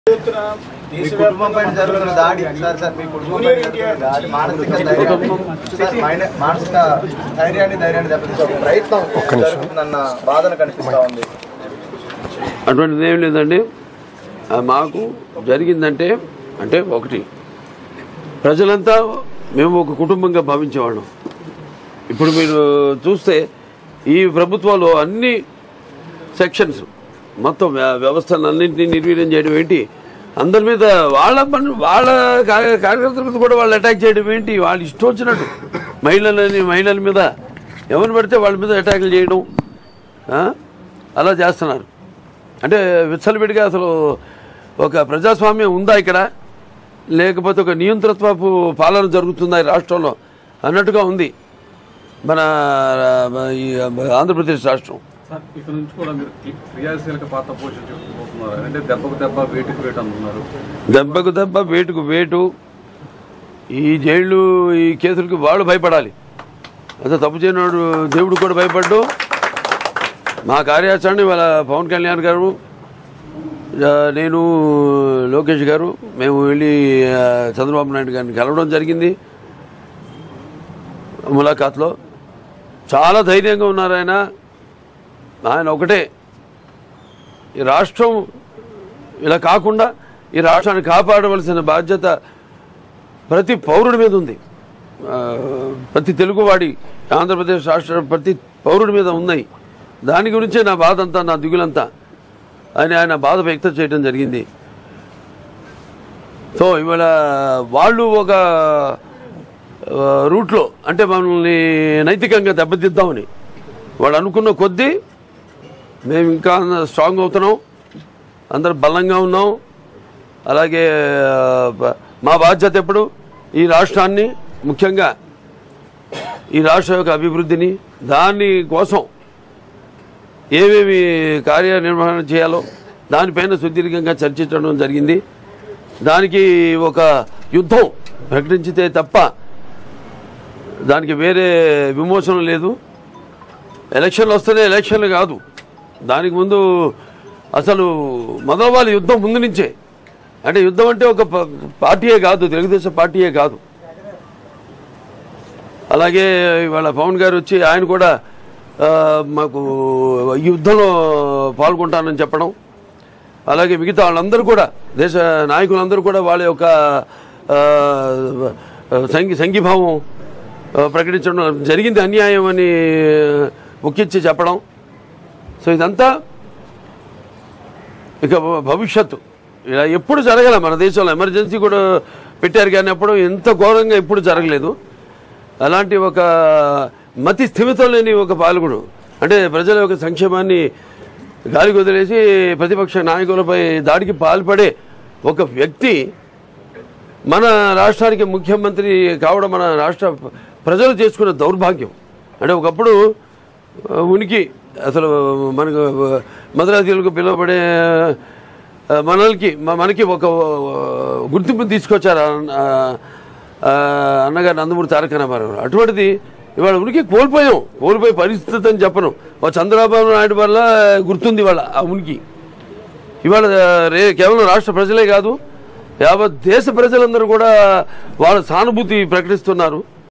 ఎత్తున మీ కుటుంబం పైన జరుగుతున్న దాడి సార్ సార్ మీ కుటుంబం పైన జరుగుతున్న దాడి మానసిక ధైర్యాన్ని సార్, మైన- మానసిక ధైర్యాన్ని ధైర్యాన్ని దెబ్బతీసే ఒక ప్రయత్నం జరుగుతుందన్న బాధన కనిపిస్తా ఉంది అటువంటిది ఏం లేదండి ఆ మాకు జరిగిందంటే అంటే ఒకటి ప్రజలంతా మేము ఒక కుటుంబంగా భావించేవాళ్ళం ఇప్పుడు మీరు చూస్తే ఈ ప్రభుత్వాలు అన్ని సెక్షన్స్ మొత్తం వ్య- వ్యవస్థలన్నింటినీ నిర్వీర్యం చేయడం ఏంటి అందరి మీద వాళ్ళ పని వాళ్ళ కార్య- కార్యకర్తల మీద కూడా వాళ్ళు అటాక్ చేయడం ఏంటి వాళ్ళు ఇష్టం వచ్చినట్టు మహిళలని మహిళల మీద ఎవరిని పడితే వాళ్ళ మీద అటాకులు చేయడం ఆ? అలా చేస్తున్నారు అంటే విచ్చలవిడిగా అసలు ఒక ప్రజాస్వామ్యం ఉందా ఇక్కడ లేకపోతే ఒక నియంతృత్వపు పాలన జరుగుతుందా ఈ రాష్ట్రంలో అన్నట్టుగా ఉంది మన ఆ, ఈ ఆంధ్రప్రదేశ్ రాష్ట్రం సార్ ఇక్కడ నుంచి కూడా మీరు క్రి- క్రియాశీలక పాత్ర పోషించబోతున్నారు అంటే దెబ్బకు దెబ్బ వేటుకు వేటు అంటున్నారు దెబ్బకు దెబ్బ వేటుకు వేటు ఈ జైళ్ళు ఈ కేసులకి వాళ్ళు భయపడాలి అదే తప్పు చేయనాడు దేవుడు కూడా భయపడ్డు మా కార్యాచరణ ఇవాళ పవన్ కళ్యాణ్ గారు ఆ, నేను లోకేష్ గారు మేము వెళ్ళి ఆ, చంద్రబాబు నాయుడు గారిని కలవడం జరిగింది ములాఖాత్లో చాలా ధైర్యంగా ఉన్నారు ఆయన ఆయన ఒకటే ఈ రాష్ట్రం ఇలా కాకుండా ఈ రాష్ట్రాన్ని కాపాడవలసిన బాధ్యత ప్రతి పౌరుడి మీద ఉంది ఆ, ప్రతి తెలుగువాడి ఆంధ్రప్రదేశ్ రాష్ట్ర ప్రతి పౌరుడి మీద ఉన్నాయి దాని గురించే నా బాధ అంతా నా దిగులంతా అని ఆయన బాధ వ్యక్తం చేయడం జరిగింది సో ఇవాళ వాళ్ళు ఒక ఆ, రూట్లో అంటే మనల్ని నైతికంగా దెబ్బతిద్దామని వాళ్ళు అనుకున్న కొద్దీ మేము ఇంకా స్ట్రాంగ్ అవుతున్నాం అందరు బలంగా ఉన్నాం అలాగే ఆ, బ- మా బాధ్యత ఎప్పుడు ఈ రాష్ట్రాన్ని ముఖ్యంగా ఈ రాష్ట్ర యొక్క అభివృద్ధిని దాని కోసం ఏమేమి కార్యనిర్వహణ చేయాలో దానిపైన సుదీర్ఘంగా చర్చించడం జరిగింది దానికి ఒక యుద్ధం ప్రకటించితే తప్ప దానికి వేరే విమోచన లేదు ఎలక్షన్లు వస్తేనే ఎలక్షన్లు కాదు దానికి ముందు అసలు మొదలవాలి యుద్ధం ముందు నుంచే అంటే యుద్ధం అంటే ఒక ప- పార్టీయే కాదు తెలుగుదేశం పార్టీయే కాదు అలాగే ఇవాళ పవన్ గారు వచ్చి ఆయన కూడా ఆ, మాకు ఈ యుద్ధంలో పాల్గొంటానని చెప్పడం అలాగే మిగతా వాళ్ళందరూ కూడా దేశ నాయకులందరూ కూడా వాళ్ళ యొక్క ఆ, సంఘీ సంఘీభావం ఆ, ప్రకటించడం జరిగింది అన్యాయం అని ముఖ్యించి చెప్పడం సో ఇదంతా ఇక భవిష్యత్తు ఇలా ఎప్పుడు జరగలే మన దేశంలో ఎమర్జెన్సీ కూడా పెట్టారు కానీ అప్పుడు ఇంత ఘోరంగా ఎప్పుడు జరగలేదు అలాంటి ఒక మతి స్థిమితం లేని ఒక పాలకుడు అంటే ప్రజల యొక్క సంక్షేమాన్ని గాలికి వదిలేసి ప్రతిపక్ష నాయకులపై దాడికి పాల్పడే ఒక వ్యక్తి మన రాష్ట్రానికి ముఖ్యమంత్రి కావడం మన రాష్ట్ర ప్రజలు చేసుకున్న దౌర్భాగ్యం అంటే ఒకప్పుడు ఆ, ఉనికి అసలు మనకు మద్రాసీలకు పిలువబడే ఆ, మనల్కి మ- మనకి ఒక ఆ, గుర్తింపు తీసుకొచ్చారు ఆ, ఆ, అన్నగారు నందమూరి తారక రామారావు గారు. అటువంటిది ఇవాళ ఉనికి కోల్పోయాం కోల్పోయే పరిస్థితి అని చెప్పను ఓ చంద్రబాబు నాయుడు వల్ల గుర్తుంది ఇవాళ ఆ ఉనికి ఇవాళ రే కేవలం రాష్ట్ర ప్రజలే కాదు యావత్ దేశ ప్రజలందరూ కూడా వాళ్ళ సానుభూతి ప్రకటిస్తున్నారు